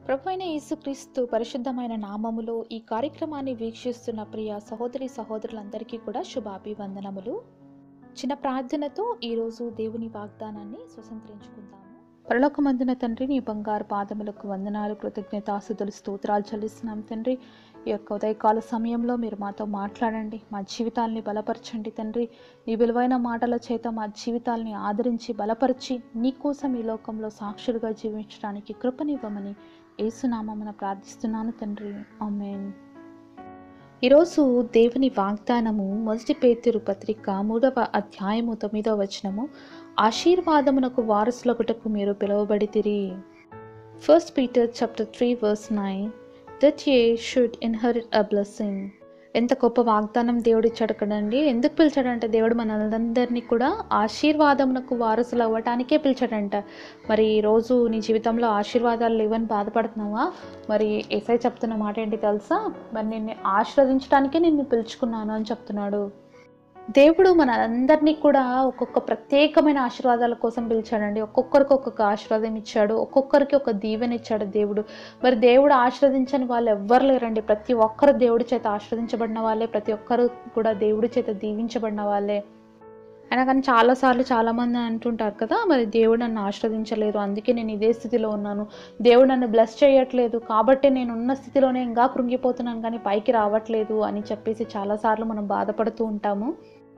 ప్రభు అయిన యేసుక్రీస్తు పరిశుద్ధమైన నామములో ఈ కార్యక్రమాన్ని వీక్షిస్తున్న ప్రియ సహోదరి సహోదరులందరికీ కూడా శుభాభివందనములు చిన్న ప్రార్థనతో ఈరోజు దేవుని వాగ్దానాన్ని స్వతంత్రించుకుందాము పరలోకమందున తండ్రి నీ బంగారు పాదములకు వందనాలు కృతజ్ఞతాసుతులు స్తోత్రాలు చెల్లిస్తున్నాం తండ్రి ఈ యొక్క ఉదయకాల సమయంలో మీరు మాతో మాట్లాడండి మా జీవితాల్ని బలపరచండి తండ్రి నీ విలువైన మాటల చేత మా జీవితాల్ని ఆదరించి బలపరిచి నీకోసం ఈ లోకంలో సాక్షులుగా జీవించడానికి కృపనివ్వమని ఏసునామమున ప్రార్థిస్తున్నాను తండ్రి ఆమెన్ ఈరోజు దేవుని వాగ్దానము మొదటి పేతురు పత్రిక మూడవ అధ్యాయము తొమ్మిదవ వచనము ఆశీర్వాదమునకు వారసులగుటకు మీరు పిలువబడితిరి first Peter chapter three verse nine that ye should inherit a blessing ఎంత గొప్ప వాగ్దానం దేవుడు ఇచ్చాడు కదండి ఎందుకు పిలిచాడంటే దేవుడు మనందరినీ కూడా ఆశీర్వాదమునకు వారసులు అవ్వటానికే పిలిచాడంట మరి ఈరోజు నీ జీవితంలో ఆశీర్వాదాలు లేవని బాధపడుతున్నావా మరి ఏసై చెప్తున్న మాట ఏంటి తెలుసా మరి నిన్ను ఆశీర్వదించడానికే నిన్ను పిలుచుకున్నాను అని చెప్తున్నాడు దేవుడు మన అందరినీ కూడా ఒక్కొక్క ప్రత్యేకమైన ఆశీర్వాదాల కోసం పిలిచాడండి ఒక్కొక్కరికి ఒక్కొక్క ఆశీర్వాదం ఇచ్చాడు ఒక్కొక్కరికి ఒక దీవెన ఇచ్చాడు దేవుడు మరి దేవుడు ఆశీర్వదించని వాళ్ళు ఎవ్వరు లేరండి ప్రతి ఒక్కరు దేవుడి చేత ఆశీర్వదించబడిన వాళ్ళే ప్రతి ఒక్కరు కూడా దేవుడి చేత దీవించబడిన వాళ్ళే అయినా కానీ చాలాసార్లు చాలామంది అంటుంటారు కదా మరి దేవుడు నన్ను ఆశ్రదించలేదు అందుకే నేను ఇదే స్థితిలో ఉన్నాను దేవుడు నన్ను బ్లెస్ చేయట్లేదు కాబట్టి నేను ఉన్న స్థితిలోనే ఇంకా కృంగిపోతున్నాను కానీ పైకి రావట్లేదు అని చెప్పేసి చాలాసార్లు మనం బాధపడుతూ ఉంటాము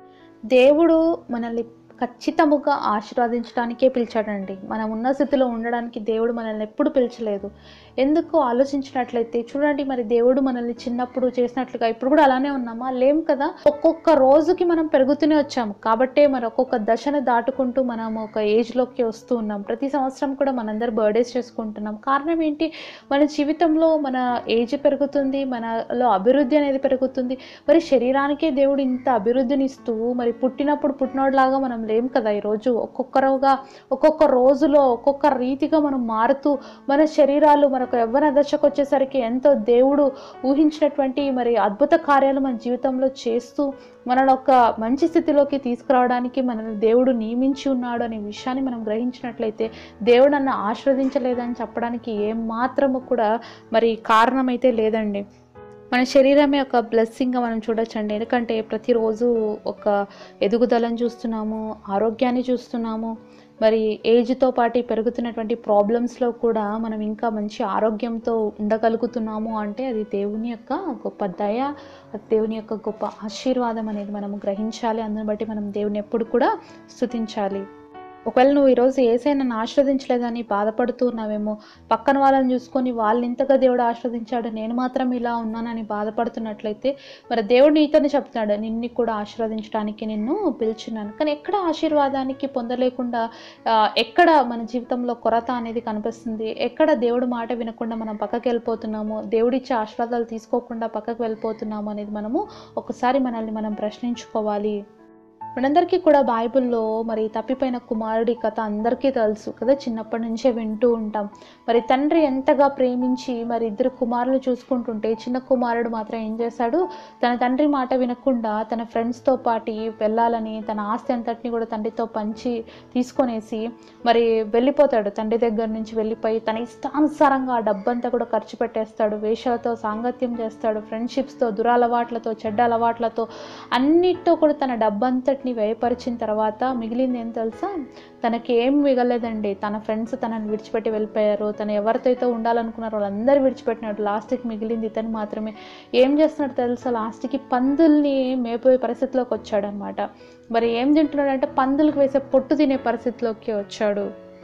దేవుడు మనల్ని ఖచ్చితముగా ఆశీర్వదించడానికే పిలిచాడండి మనం ఉన్న స్థితిలో ఉండడానికి దేవుడు మనల్ని ఎప్పుడు పిలిచలేదు ఎందుకు ఆలోచించినట్లయితే చూడండి మరి దేవుడు మనల్ని చిన్నప్పుడు చేసినట్లుగా ఇప్పుడు కూడా అలానే ఉన్నామా లేం కదా ఒక్కొక్క రోజుకి మనం పెరుగుతూనే వచ్చాము కాబట్టే మరి ఒక్కొక్క దశను దాటుకుంటూ మనం ఒక ఏజ్లోకి వస్తూ ఉన్నాం ప్రతి సంవత్సరం కూడా మనందరు బర్త్డేస్ చేసుకుంటున్నాం కారణం ఏంటి మన జీవితంలో మన ఏజ్ పెరుగుతుంది మనలో అభివృద్ధి అనేది పెరుగుతుంది మరి శరీరానికే దేవుడు ఇంత అభివృద్ధిని ఇస్తూ మరి పుట్టినప్పుడు పుట్టినోడ్లాగా మనం లేం కదా ఈరోజు ఒక్కొక్కరుగా ఒక్కొక్క రోజులో ఒక్కొక్క రీతిగా మనం మారుతూ మన శరీరాలు మనకు యవ్వన దశకు వచ్చేసరికి ఎంతో దేవుడు ఊహించినటువంటి మరి అద్భుత కార్యాలు మన జీవితంలో చేస్తూ మనల్ని ఒక మంచి స్థితిలోకి తీసుకురావడానికి మనల్ని దేవుడు నియమించి ఉన్నాడు అనే విషయాన్ని మనం గ్రహించినట్లయితే దేవుడు నన్ను ఆశీర్వదించలేదని చెప్పడానికి ఏం మాత్రము కూడా మరి కారణమైతే లేదండి మన శరీరమే ఒక బ్లెస్సింగ్గా మనం చూడొచ్చండి ఎందుకంటే ప్రతిరోజు ఒక ఎదుగుదలను చూస్తున్నాము ఆరోగ్యాన్ని చూస్తున్నాము మరి ఏజ్తో పాటు పెరుగుతున్నటువంటి ప్రాబ్లమ్స్లో కూడా మనం ఇంకా మంచి ఆరోగ్యంతో ఉండగలుగుతున్నాము అంటే అది దేవుని యొక్క గొప్ప దయ అది దేవుని యొక్క గొప్ప ఆశీర్వాదం అనేది మనం గ్రహించాలి అందుని బట్టి మనం దేవుని ఎప్పుడు కూడా స్థుతించాలి ఒకవేళ నువ్వు ఈరోజు ఏసై నన్ను ఆశ్రదించలేదని బాధపడుతూ ఉన్నావేమో పక్కన వాళ్ళని చూసుకొని వాళ్ళు ఇంతగా దేవుడు ఆశ్రదించాడు నేను మాత్రం ఇలా ఉన్నానని బాధపడుతున్నట్లయితే మరి దేవుడు నీతోనే చెప్తున్నాడు నిన్ను కూడా ఆశీర్వదించడానికి నిన్ను పిలిచున్నాను కానీ ఎక్కడ ఆశీర్వాదానికి పొందలేకుండా ఆ, ఎక్కడ మన జీవితంలో కొరత అనేది కనిపిస్తుంది ఎక్కడ దేవుడు మాట వినకుండా మనం పక్కకి వెళ్ళిపోతున్నాము దేవుడిచ్చే ఆశీర్వాదాలు తీసుకోకుండా పక్కకు వెళ్ళిపోతున్నాము అనేది మనము ఒకసారి మనల్ని మనం ప్రశ్నించుకోవాలి మనందరికీ కూడా బైబిల్లో మరి తప్పిపోయిన కుమారుడి కథ అందరికీ తెలుసు కదా చిన్నప్పటి నుంచే వింటూ ఉంటాం మరి తండ్రి ఎంతగా ప్రేమించి మరి ఇద్దరు కుమారులు చూసుకుంటుంటే చిన్న కుమారుడు మాత్రం ఏం చేశాడు తన తండ్రి మాట వినకుండా తన ఫ్రెండ్స్తో పాటి వెళ్ళాలని తన ఆస్తి అంతటిని కూడా తండ్రితో పంచి తీసుకొనేసి మరి వెళ్ళిపోతాడు తండ్రి దగ్గర నుంచి వెళ్ళిపోయి తన ఇష్టానుసారంగా ఆ డబ్బంతా కూడా ఖర్చు పెట్టేస్తాడు వేషాలతో సాంగత్యం చేస్తాడు ఫ్రెండ్షిప్స్తో దురలవాట్లతో చెడ్డ అలవాట్లతో అన్నిటితో కూడా తన డబ్బంతటిని వ్యయపరిచిన తర్వాత మిగిలింది ఏం తెలుసా తనకి ఏం మిగలేదండి తన ఫ్రెండ్స్ తనని విడిచిపెట్టి వెళ్ళిపోయారు తను ఎవరితో అయితే ఉండాలనుకున్నారో వాళ్ళందరూ విడిచిపెట్టినాడు లాస్ట్కి మిగిలింది ఇతను మాత్రమే ఏం చేస్తున్నాడు తెలుసా లాస్ట్కి పందుల్ని మేపోయే పరిస్థితిలోకి వచ్చాడనమాట మరి ఏం తింటున్నాడంటే పందులకు వేసే పొట్టు తినే పరిస్థితిలోకి వచ్చాడు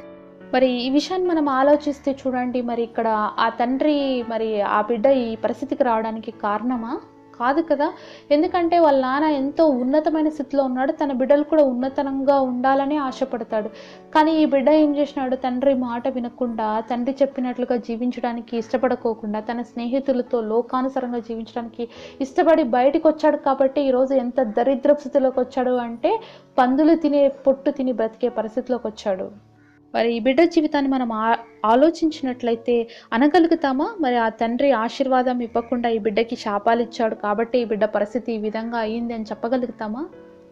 మరి ఈ విషయాన్ని మనం ఆలోచిస్తే చూడండి మరి ఇక్కడ ఆ తండ్రి మరి ఆ బిడ్డ ఈ పరిస్థితికి రావడానికి కారణమా కాదు కదా ఎందుకంటే వాళ్ళ నాన్న ఎంతో ఉన్నతమైన స్థితిలో ఉన్నాడు తన బిడ్డలు కూడా ఉన్నతంగా ఉండాలని ఆశపడతాడు కానీ ఈ బిడ్డ ఏం చేసినాడు తండ్రి మాట వినకుండా తండ్రి చెప్పినట్లుగా జీవించడానికి ఇష్టపడకోకుండా తన స్నేహితులతో లోకానుసారంగా జీవించడానికి ఇష్టపడి బయటికి వచ్చాడు కాబట్టి ఈరోజు ఎంత దరిద్ర స్థితిలోకి వచ్చాడు అంటే పందులు తినే పొట్టు తిని బ్రతికే పరిస్థితిలోకి వచ్చాడు మరి ఈ బిడ్డ జీవితాన్ని మనం ఆ- ఆలోచించినట్లయితే అనగలుగుతామా మరి ఆ తండ్రి ఆశీర్వాదం ఇవ్వకుండా ఈ బిడ్డకి శాపాలు ఇచ్చాడు కాబట్టి ఈ బిడ్డ పరిస్థితి ఈ విధంగా అయ్యింది అని చెప్పగలుగుతామా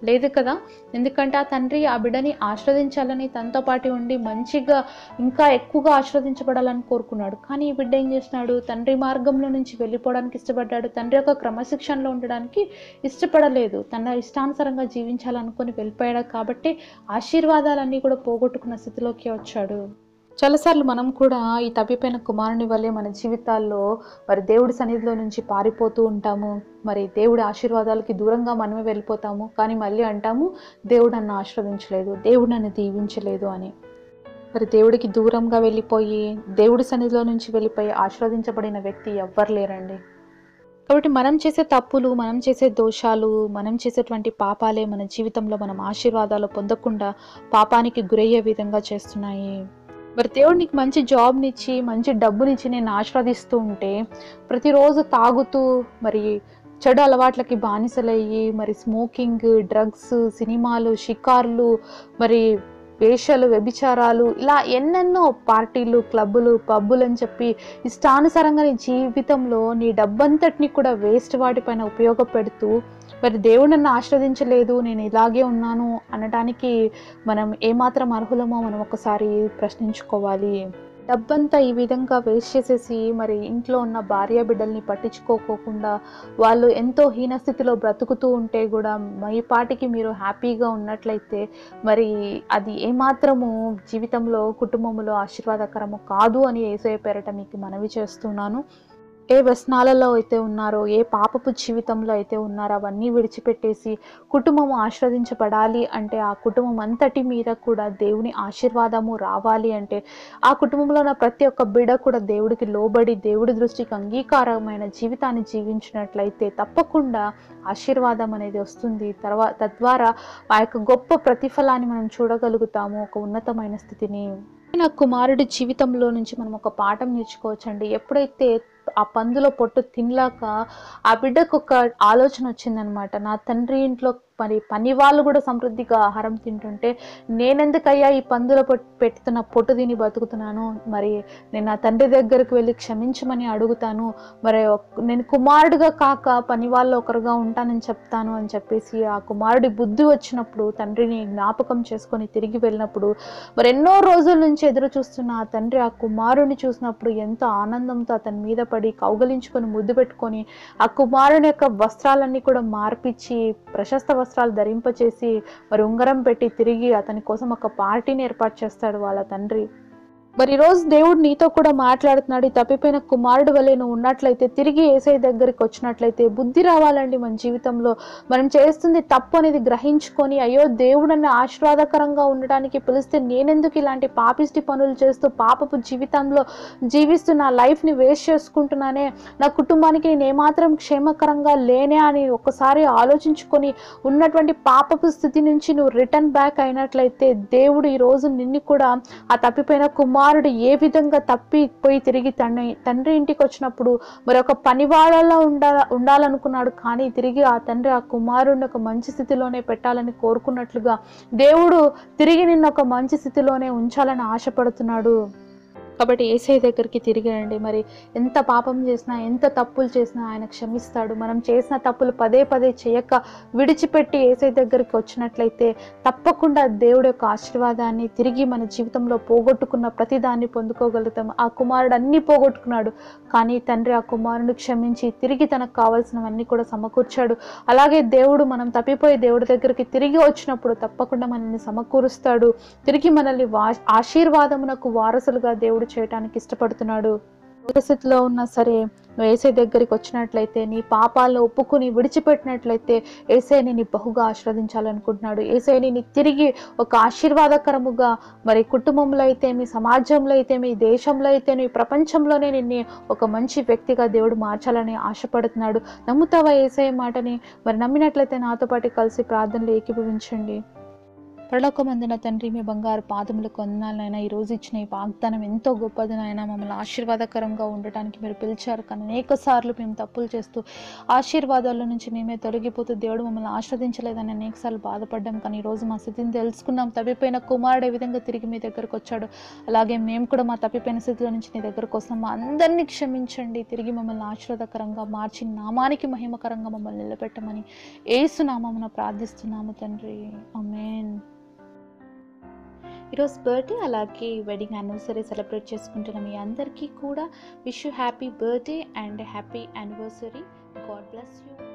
లేదు కదా ఎందుకంటే ఆ తండ్రి ఆ బిడ్డని ఆస్వాదించాలని తనతో పాటు ఉండి మంచిగా ఇంకా ఎక్కువగా ఆస్వాదించబడాలని కోరుకున్నాడు కానీ ఈ బిడ్డ ఏం చేసినాడు తండ్రి మార్గంలో నుంచి వెళ్ళిపోవడానికి ఇష్టపడ్డాడు తండ్రి యొక్క క్రమశిక్షణలో ఉండడానికి ఇష్టపడలేదు తన ఇష్టానుసారంగా జీవించాలనుకొని వెళ్ళిపోయాడు కాబట్టి ఆశీర్వాదాలన్నీ కూడా పోగొట్టుకున్న స్థితిలోకి వచ్చాడు చాలాసార్లు మనం కూడా ఈ తప్పిపోయిన కుమారుని వల్లే మన జీవితాల్లో మరి దేవుడి సన్నిధిలో నుంచి పారిపోతూ ఉంటాము మరి దేవుడి ఆశీర్వాదాలకి దూరంగా మనమే వెళ్ళిపోతాము కానీ మళ్ళీ అంటాము దేవుడు నన్ను ఆశీర్వదించలేదు దేవుడు నన్ను దీవించలేదు అని మరి దేవుడికి దూరంగా వెళ్ళిపోయి దేవుడి సన్నిధిలో నుంచి వెళ్ళిపోయి ఆశీర్వదించబడిన వ్యక్తి ఎవ్వరు లేరండి కాబట్టి మనం చేసే తప్పులు మనం చేసే దోషాలు మనం చేసేటువంటి పాపాలే మన జీవితంలో మనం ఆశీర్వాదాలు పొందకుండా పాపానికి గురయ్యే విధంగా చేస్తున్నాయి మరి దేవుడు నీకు మంచి జాబ్నిచ్చి మంచి డబ్బునిచ్చి నేను ఆశీర్వదిస్తూ ఉంటే ప్రతిరోజు తాగుతూ మరి చెడు అలవాట్లకి బానిసలయ్యి మరి స్మోకింగ్ డ్రగ్స్ సినిమాలు షికార్లు మరి వేషాలు వ్యభిచారాలు ఇలా ఎన్నెన్నో పార్టీలు క్లబ్బులు పబ్బులు అని చెప్పి ఇష్టానుసారంగా నీ జీవితంలో నీ డబ్బంతటిని కూడా వేస్ట్ వాటిపైన ఉపయోగపెడుతూ మరి దేవుడు నన్ను ఆస్వాదించలేదు నేను ఇలాగే ఉన్నాను అనడానికి మనం ఏమాత్రం అర్హులమో మనం ఒకసారి ప్రశ్నించుకోవాలి డబ్బంతా ఈ విధంగా వేస్ట్ చేసేసి మరి ఇంట్లో ఉన్న భార్య బిడ్డల్ని పట్టించుకోకోకుండా వాళ్ళు ఎంతో హీనస్థితిలో బ్రతుకుతూ ఉంటే కూడా మీ పాటికి మీరు హ్యాపీగా ఉన్నట్లయితే మరి అది ఏమాత్రము జీవితంలో కుటుంబంలో ఆశీర్వాదకరము కాదు అని ఏసే పేరట మీకు మనవి చేస్తున్నాను ఏ వ్యసనాలలో అయితే ఉన్నారో ఏ పాపపు జీవితంలో అయితే ఉన్నారో అవన్నీ విడిచిపెట్టేసి కుటుంబం ఆశీర్వదించబడాలి అంటే ఆ కుటుంబం అంతటి మీద కూడా దేవుని ఆశీర్వాదము రావాలి అంటే ఆ కుటుంబంలో ఉన్న ప్రతి ఒక్క బిడ కూడా దేవుడికి లోబడి దేవుడి దృష్టికి అంగీకారమైన జీవితాన్ని జీవించినట్లయితే తప్పకుండా ఆశీర్వాదం అనేది వస్తుంది తర్వాత తద్వారా ఆ యొక్క గొప్ప ప్రతిఫలాన్ని మనం చూడగలుగుతాము ఒక ఉన్నతమైన స్థితిని నా కుమారుడి జీవితంలో నుంచి మనం ఒక పాఠం నేర్చుకోవచ్చండి ఎప్పుడైతే ఆ పందులో పొట్టు తినలాక ఆ బిడ్డకు ఒక ఆలోచన వచ్చిందనమాట నా తండ్రి ఇంట్లో మరి పని వాళ్ళు కూడా సమృద్ధిగా ఆహారం తింటుంటే నేనెందుకయ్యా ఈ పందుల పొట్టు పెట్టుతున్న పొట్టు తిని బతుకుతున్నాను మరి నేను నా తండ్రి దగ్గరికి వెళ్ళి క్షమించమని అడుగుతాను మరి ఒక్- నేను కుమారుడిగా కాక పని వాళ్ళు ఒకరుగా ఉంటానని చెప్తాను అని చెప్పేసి ఆ కుమారుడి బుద్ధి వచ్చినప్పుడు తండ్రిని జ్ఞాపకం చేసుకొని తిరిగి వెళ్ళినప్పుడు మరి ఎన్నో రోజుల నుంచి ఎదురు చూస్తున్న ఆ తండ్రి ఆ కుమారుని చూసినప్పుడు ఎంతో ఆనందంతో అతని మీద పడి కౌగలించుకొని ముద్దు పెట్టుకొని ఆ కుమారుని యొక్క వస్త్రాలన్నీ కూడా మార్పిచ్చి ప్రశస్త వస్త్రాలు ధరింపచేసి మరి ఉంగరం పెట్టి తిరిగి అతని కోసం ఒక పార్టీని ఏర్పాటు చేస్తాడు వాళ్ళ తండ్రి మరి ఈరోజు దేవుడు నీతో కూడా మాట్లాడుతున్నాడు ఈ తప్పిపోయిన కుమారుడు వల్లే నువ్వు ఉన్నట్లయితే తిరిగి ఏసై దగ్గరికి వచ్చినట్లయితే బుద్ధి రావాలండి మన జీవితంలో మనం చేస్తుంది తప్పు అనేది గ్రహించుకొని అయ్యో దేవుడు నన్ను ఆశీర్వాదకరంగా ఉండడానికి పిలిస్తే నేనెందుకు ఇలాంటి పాపిష్టి పనులు చేస్తూ పాపపు జీవితంలో జీవిస్తూ నా లైఫ్ని వేస్ట్ చేసుకుంటున్నానే నా కుటుంబానికి నేను ఏమాత్రం క్షేమకరంగా లేనే అని ఒకసారి ఆలోచించుకొని ఉన్నటువంటి పాపపు స్థితి నుంచి నువ్వు రిటర్న్ బ్యాక్ అయినట్లయితే దేవుడు ఈరోజు నిన్ను కూడా ఆ తప్పిపోయిన కుమారుడు ఏ విధంగా తప్పిపోయి తిరిగి తండ్రి తండ్రి ఇంటికి వచ్చినప్పుడు మరి ఒక పనివాడలా ఉండాల ఉండాలనుకున్నాడు కానీ తిరిగి ఆ తండ్రి ఆ కుమారుడిని ఒక మంచి స్థితిలోనే పెట్టాలని కోరుకున్నట్లుగా దేవుడు తిరిగి నిన్ను ఒక మంచి స్థితిలోనే ఉంచాలని ఆశపడుతున్నాడు కాబట్టి ఏసై దగ్గరికి తిరిగి రండి మరి ఎంత పాపం చేసినా ఎంత తప్పులు చేసినా ఆయన క్షమిస్తాడు మనం చేసిన తప్పులు పదే పదే చేయక విడిచిపెట్టి ఏసై దగ్గరికి వచ్చినట్లయితే తప్పకుండా దేవుడి యొక్క ఆశీర్వాదాన్ని తిరిగి మన జీవితంలో పోగొట్టుకున్న ప్రతిదాన్ని పొందుకోగలుగుతాం ఆ కుమారుడు అన్నీ పోగొట్టుకున్నాడు కానీ తండ్రి ఆ కుమారుని క్షమించి తిరిగి తనకు కావాల్సినవన్నీ కూడా సమకూర్చాడు అలాగే దేవుడు మనం తప్పిపోయి దేవుడి దగ్గరికి తిరిగి వచ్చినప్పుడు తప్పకుండా మనల్ని సమకూరుస్తాడు తిరిగి మనల్ని వా ఆశీర్వాదమునకు వారసులుగా దేవుడు చేయటానికి ఇష్టపడుతున్నాడు పరిస్థితిలో ఉన్నా సరే నువ్వు ఏసై దగ్గరికి వచ్చినట్లయితే నీ పాపాలను ఒప్పుకుని విడిచిపెట్టినట్లయితే ఏసైని నీ బహుగా ఆశీర్వదించాలనుకుంటున్నాడు ఏసైని నీ తిరిగి ఒక ఆశీర్వాదకరముగా మరి కుటుంబంలో అయితే మీ సమాజంలో అయితే మీ దేశంలో అయితే మీ ప్రపంచంలోనే నిన్ను ఒక మంచి వ్యక్తిగా దేవుడు మార్చాలని ఆశపడుతున్నాడు నమ్ముతావా ఏసై మాటని మరి నమ్మినట్లయితే నాతో పాటు కలిసి ప్రార్థనలు ఏకీభవించండి పరలోకమందున తండ్రి మీ బంగారు పాదములు కొందాలైనా ఈ రోజు ఇచ్చిన ఈ వాగ్దానం ఎంతో గొప్పది నాయన మమ్మల్ని ఆశీర్వాదకరంగా ఉండటానికి మీరు పిలిచారు కానీ అనేక సార్లు మేము తప్పులు చేస్తూ ఆశీర్వాదాల నుంచి మేమే తొలగిపోతూ దేవుడు మమ్మల్ని ఆస్వాదించలేదని అనేకసార్లు బాధపడ్డాం కానీ ఈ రోజు మా స్థితిని తెలుసుకున్నాం తప్పిపోయిన కుమారుడు ఏ విధంగా తిరిగి మీ దగ్గరకు వచ్చాడు అలాగే మేము కూడా మా తప్పిపోయిన స్థితిలో నుంచి నీ దగ్గరకు వస్తాం మా అందరినీ క్షమించండి తిరిగి మమ్మల్ని ఆశీర్వాదకరంగా మార్చి నామానికి మహిమకరంగా మమ్మల్ని నిలబెట్టమని ఏసునామమున ప్రార్థిస్తున్నాము తండ్రి అమేన్ ఈరోజు బర్త్డే అలాగే వెడ్డింగ్ యానివర్సరీ సెలబ్రేట్ చేసుకుంటున్న మీ అందరికీ కూడా wish you happy birthday and happy anniversary God bless you